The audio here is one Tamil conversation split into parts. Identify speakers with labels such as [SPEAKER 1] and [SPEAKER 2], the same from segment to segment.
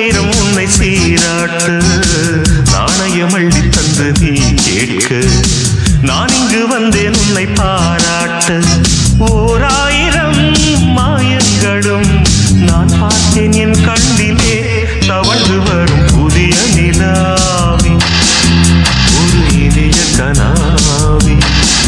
[SPEAKER 1] வைரம் உன்னை சீராட்டு நாணயம் அள்ளி தந்து நீ கேட்க நான் இங்கு வந்தேன் உன்னை பாராட்ட ஓராயிரம் மாயங்களும் நான் பார்த்தேன் என் கண்ணிலே தவழ்ந்து வரும் புதிய நிலாவி ஒரு இனிய கனாவி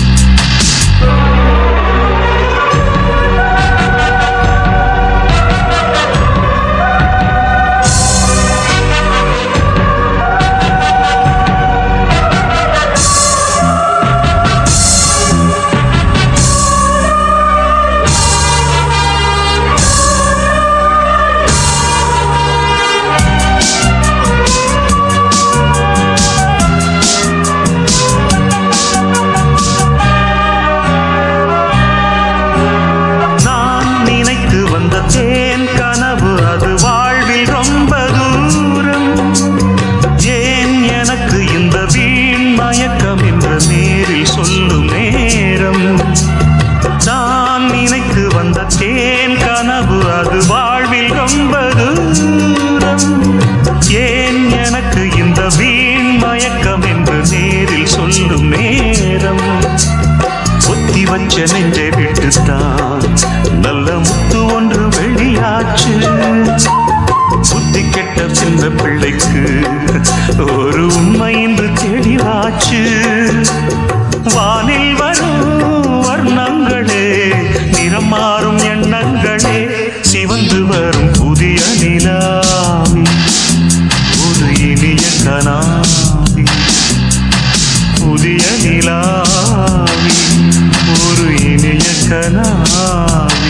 [SPEAKER 1] நான் நினைத்து வந்த தேன் கனவு அது வாழ்வில் ரொம்ப தூரம் ஏன் எனக்கு இந்த வீண் மயக்கம் என்று நேரில் சொல்லும் நேரம் நான் நினைத்து வந்த தேன் கனவு அது வாழ்வில் ரொம்ப தூரம் ஏன் எனக்கு இந்த வீண் மயக்கம் என்று நேரில் சொல்லும் நேரம் ஒத்தி வச்ச நெஞ்சை விட்டுத்தான் நல்ல முத்து ஒன்று வெளியாச்சு புத்தி கெட்ட சின்ன பிள்ளைக்கு ஒரு உண்மை இன்று தெளிவாச்சு வானில் வரும் வர்ணங்களே நிறம் மாறும் எண்ணங்களே சிவந்து வரும் புதிய நிலாவி ஒரு இனிய கனாவி புதிய நிலாவி ஒரு இனிய கனாவி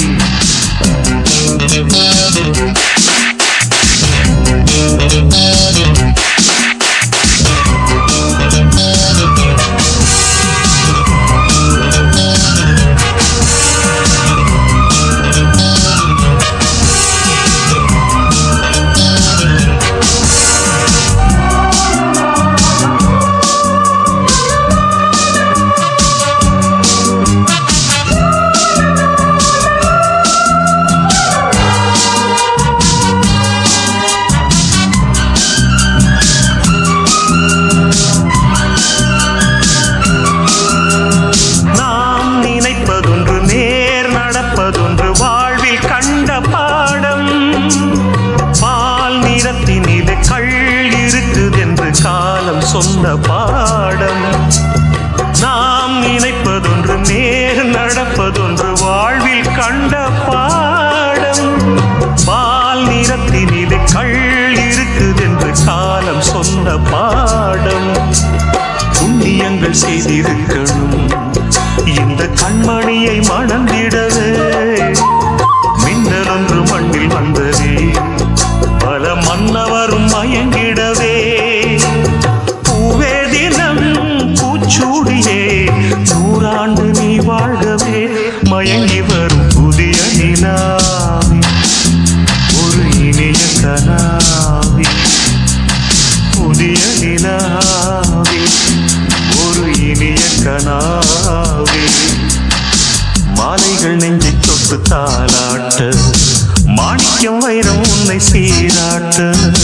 [SPEAKER 1] நாம் நினைப்பதொன்று நேர் நடப்பதொன்று வாழ்வில் கண்ட பாடம் பால் நிறத்தினிலே கள் இருக்குதென்று காலம் சொன்ன பாடம் நாம் நினைப்பதொன்று நேர் நடப்பதொன்று வாழ்வில் கண்ட பாடம் பால் நிறத்தினிலே கள் இருக்குதென்று காலம் சொன்ன பாடம் புண்ணியங்கள் செய்திருக்கணும் இந்த கண்மணியை மணந்திடவே மின்னல் ஒன்று மண்ணில் வந்ததே பல மன்னவரும் மயங்கிடவே பூவே தினம் பூச்சூடியே நூறாண்டு நீ வாழ்கவே மயங்கி வரும் புதிய நிலாவி ஒரு இனிய கனாவி புதிய நிலாவி ஒரு இனிய கனாவி மாலைகள் நெஞ்சை தொட்டு தாளாட்ட மாணிக்கம் வைரம் உன்னை சீராட்ட